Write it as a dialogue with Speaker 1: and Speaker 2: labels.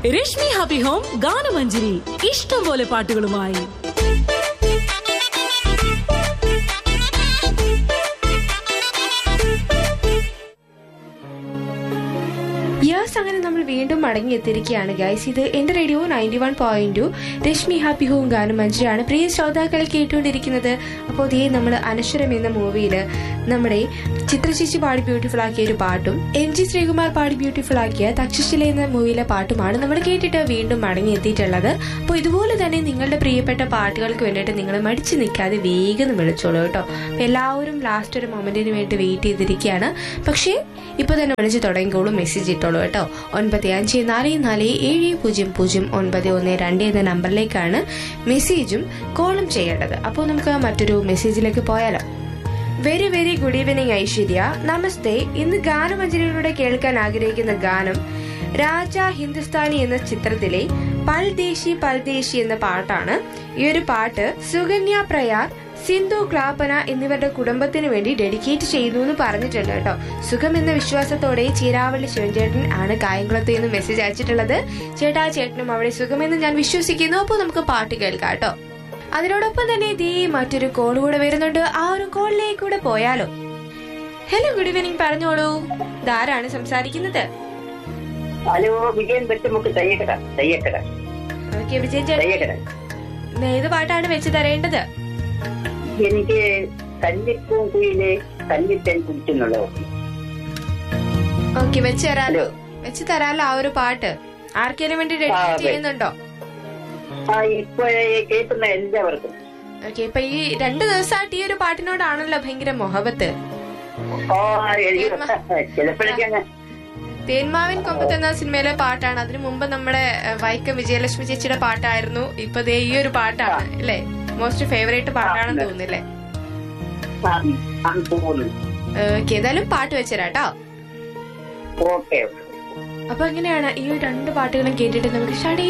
Speaker 1: Rashmi happy home ഗാനമഞ്ജരി ഇഷ്ടം പോലെ പാട്ടുകളുമായി
Speaker 2: yours അങ്ങനെ നമ്മൾ വീണ്ടും മടങ്ങിയെത്തിയിരിക്കുകയാണ് ഗൈസ് ഇത് എന്റെ radio ninety one point two Rashmi happy home ഗാനം മഞ്ജുരാണ് പ്രിയ ശ്രോതാക്കൾ കേട്ടുകൊണ്ടിരിക്കുന്നത് അപ്പോൾ ഇതേ നമ്മൾ അനശ്വരം എന്ന മൂവിയിൽ നമ്മുടെ ചിത്രചേച്ചി പാടി ബ്യൂട്ടിഫുൾ ആക്കിയ ഒരു പാട്ടും എം ജി ശ്രീകുമാർ പാടി ബ്യൂട്ടിഫുൾ ആക്കിയ തക്ഷശില എന്ന മൂവിയിലെ പാട്ടുമാണ് നമ്മൾ കേട്ടിട്ട് വീണ്ടും മടങ്ങിയെത്തിയിട്ടുള്ളത് അപ്പോൾ ഇതുപോലെ തന്നെ നിങ്ങളുടെ പ്രിയപ്പെട്ട പാട്ടുകൾക്ക് വേണ്ടിയിട്ട് നിങ്ങൾ മടിച്ചു നിൽക്കാതെ വേഗം വിളിച്ചോളൂ കേട്ടോ അപ്പോൾ എല്ലാവരും ലാസ്റ്റ് ഒരു മൊമെന്റിന് വേണ്ടി വെയിറ്റ് ചെയ്തിരിക്കുകയാണ് പക്ഷേ ഇപ്പൊ തന്നെ വിളിച്ച് തുടങ്ങിക്കോളൂ മെസ്സേജ് ഇട്ടോളൂ കേട്ടോ ഒൻപത് അഞ്ച് നാല് നാല് ഏഴ് പൂജ്യം പൂജ്യം ഒൻപത് ഒന്ന് രണ്ട് എന്ന നമ്പറിലേക്കാണ് മെസ്സേജും കോളും ചെയ്യേണ്ടത് അപ്പോൾ നമുക്ക് മറ്റൊരു മെസ്സേജിലേക്ക് പോയാലോ very very good evening Aishwarya നമസ്തേ ഇന്ന് ഗാനമഞ്ജരിയിലൂടെ കേൾക്കാൻ ആഗ്രഹിക്കുന്ന ഗാനം രാജ ഹിന്ദുസ്ഥാനി എന്ന ചിത്രത്തിലെ പൽദേശി പൽദേശി എന്ന പാട്ടാണ് ഈ ഒരു പാട്ട് സുകന്യ പ്രയാർ സിന്ധു ക്ലാപ്പന എന്നിവരുടെ കുടുംബത്തിന് വേണ്ടി ഡെഡിക്കേറ്റ് ചെയ്യുന്നു എന്ന് പറഞ്ഞിട്ടുണ്ട് കേട്ടോ സുഖം എന്ന വിശ്വാസത്തോടെ ചീരാവള്ളി ശിവൻചേട്ടൻ ആണ് കായംകുളത്ത് നിന്ന് മെസ്സേജ് അയച്ചിട്ടുള്ളത് ചേട്ടാ ചേട്ടനും അവിടെ സുഖമെന്ന് ഞാൻ വിശ്വസിക്കുന്നു അപ്പോൾ നമുക്ക് പാട്ട് കേൾക്കാം കേട്ടോ അതിനോടൊപ്പം തന്നെ ഇതേ മറ്റൊരു കോൾ കൂടെ വരുന്നുണ്ട് ആ ഒരു കോളിലേക്ക് കൂടെ പോയാലോ ഹലോ ഗുഡ് ഈവനിങ് പറഞ്ഞോളൂ ഇതാരാണ് സംസാരിക്കുന്നത്
Speaker 3: ഹലോ വിജയൻ വെട്ടുമുക്ക് തയ്യക്കട തയ്യക്കട
Speaker 2: ഓക്കെ വിജയൻ ചേട്ടൻ
Speaker 3: തയ്യക്കട
Speaker 2: ഏത് പാട്ടാണ് വെച്ച് തരേണ്ടത്
Speaker 3: എനിക്ക് കല്ലിപ്പൂം കുയിലെ കല്ലിത്തൻ കുടിച്ചെന്നുള്ള
Speaker 2: ഓക്കെ വെച്ച് തരാലോ
Speaker 3: ഹലോ.
Speaker 2: വെച്ച് തരാലോ ആ ഒരു പാട്ട് ആർക്കെങ്കിലും വേണ്ടി ഡെഡിക്കേറ്റ്
Speaker 3: അതെ.
Speaker 2: ചെയ്യുന്നുണ്ടോ
Speaker 3: ആ ഇപ്പോഴേ കേൾക്കുന്ന എല്ലാവർക്കും
Speaker 2: ഓക്കെ ഇപ്പൊ ഈ രണ്ടു ദിവസമായിട്ട് ഈ ഒരു പാട്ടിനോടാണല്ലോ ഭയങ്കര മൊഹബത്ത്
Speaker 3: ഓ എനിക്ക് ചിലപ്പോഴൊക്കെ അങ്ങ്
Speaker 2: തേന്മാവിൻ കൊമ്പത്ത് എന്ന സിനിമയിലെ പാട്ടാണ് അതിനു മുമ്പ് നമ്മുടെ ഏഹ്, വൈക്കം വിജയലക്ഷ്മി ചേച്ചിയുടെ പാട്ടായിരുന്നു ഇപ്പൊ ദേ ഈ ഒരു പാട്ടാണ് അല്ലേ മോസ്റ്റ് ഫേവറേറ്റ് പാട്ടാണെന്ന്
Speaker 3: ആ,
Speaker 2: തോന്നുന്നില്ലേ
Speaker 3: ആ, ആ, പോകുന്നു
Speaker 2: ഓക്കെ ഏതായാലും പാട്ട് വെച്ചരാട്ടോ
Speaker 3: ഓക്കെ ഓക്കെ
Speaker 2: അപ്പൊ എങ്ങനെയാണ് ഈ രണ്ട് പാട്ടുകളും കേട്ടിട്ട് നമുക്ക് ഷടേ